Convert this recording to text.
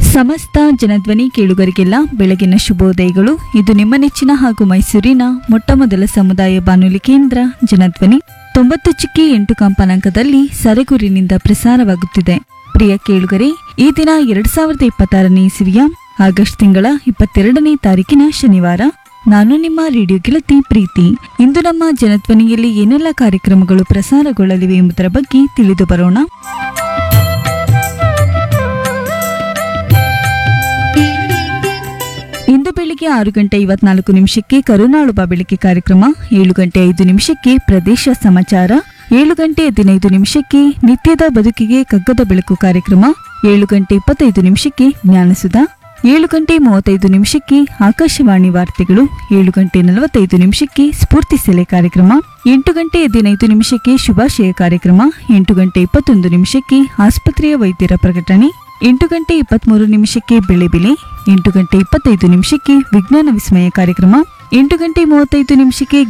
ಸಮಸ್ತ ಜನಧ್ವನಿ ಕೇಳುಗರಿಗೆಲ್ಲ ಬೆಳಗಿನ ಶುಭೋದಯಗಳು ಇದು ನಿಮ್ಮ ನೆಚ್ಚಿನ ಹಾಗೂ ಮೈಸೂರಿನ ಮೊಟ್ಟಮೊದಲ ಸಮುದಾಯ ಬಾನುಲಿ ಕೇಂದ್ರ ಜನಧ್ವನಿ ತೊಂಬತ್ತು ಚಿಕ್ಕಿ ಎಂಟು ಕಂಪನಾಂಕದಲ್ಲಿ ಸರಗೂರಿನಿಂದ ಪ್ರಸಾರವಾಗುತ್ತಿದೆ ಪ್ರಿಯ ಕೇಳುಗರೆ ಈ ದಿನ ಎರಡ್ ಸಾವಿರದ ಇಪ್ಪತ್ತಾರನೇ ಇಸವಿಯ ಆಗಸ್ಟ್ ತಿಂಗಳ ಇಪ್ಪತ್ತೆರಡನೇ ತಾರೀಕಿನ ಶನಿವಾರ ನಾನು ನಿಮ್ಮ ರೇಡಿಯೋ ಗೆಳತಿ ಪ್ರೀತಿ ಇಂದು ನಮ್ಮ ಜನಧ್ವನಿಯಲ್ಲಿ ಏನೆಲ್ಲ ಕಾರ್ಯಕ್ರಮಗಳು ಪ್ರಸಾರಗೊಳ್ಳಲಿವೆ ಎಂಬುದರ ಬಗ್ಗೆ ತಿಳಿದು ಬರೋಣ ಇಂದು ಬೆಳಿಗ್ಗೆ ಆರು ಗಂಟೆ ಐವತ್ನಾಲ್ಕು ನಿಮಿಷಕ್ಕೆ ಕರುನಾಳು ಬೆಳಗ್ಗೆ ಕಾರ್ಯಕ್ರಮ ಏಳು ಗಂಟೆ ಐದು ನಿಮಿಷಕ್ಕೆ ಪ್ರದೇಶ ಸಮಾಚಾರ ಏಳು ಗಂಟೆ ಹದಿನೈದು ನಿಮಿಷಕ್ಕೆ ನಿತ್ಯದ ಬದುಕಿಗೆ ಕಗ್ಗದ ಬೆಳಕು ಕಾರ್ಯಕ್ರಮ ಏಳು ಗಂಟೆ ಇಪ್ಪತ್ತೈದು ನಿಮಿಷಕ್ಕೆ ಜ್ಞಾನಸುಧಾ ಏಳು ಗಂಟೆ ಮೂವತ್ತೈದು ನಿಮಿಷಕ್ಕೆ ಆಕಾಶವಾಣಿ ವಾರ್ತೆಗಳು ಏಳು ಗಂಟೆ ನಲವತ್ತೈದು ನಿಮಿಷಕ್ಕೆ ಸ್ಫೂರ್ತಿ ಸೆಲೆ ಕಾರ್ಯಕ್ರಮ ಎಂಟು ಗಂಟೆ ಹದಿನೈದು ನಿಮಿಷಕ್ಕೆ ಶುಭಾಶಯ ಕಾರ್ಯಕ್ರಮ ಎಂಟು ಗಂಟೆ ಇಪ್ಪತ್ತೊಂದು ನಿಮಿಷಕ್ಕೆ ಆಸ್ಪತ್ರೆಯ ವೈದ್ಯರ ಪ್ರಕಟಣೆ ಎಂಟು ಗಂಟೆ ಇಪ್ಪತ್ಮೂರು ನಿಮಿಷಕ್ಕೆ ಬೆಳೆ ಬೆಲೆ ಎಂಟು ಗಂಟೆ ಇಪ್ಪತ್ತೈದು ನಿಮಿಷಕ್ಕೆ ವಿಜ್ಞಾನ ವಿಸ್ಮಯ ಕಾರ್ಯಕ್ರಮ ಎಂಟು ಗಂಟೆ ಮೂವತ್ತೈದು ನಿಮಿಷಕ್ಕೆ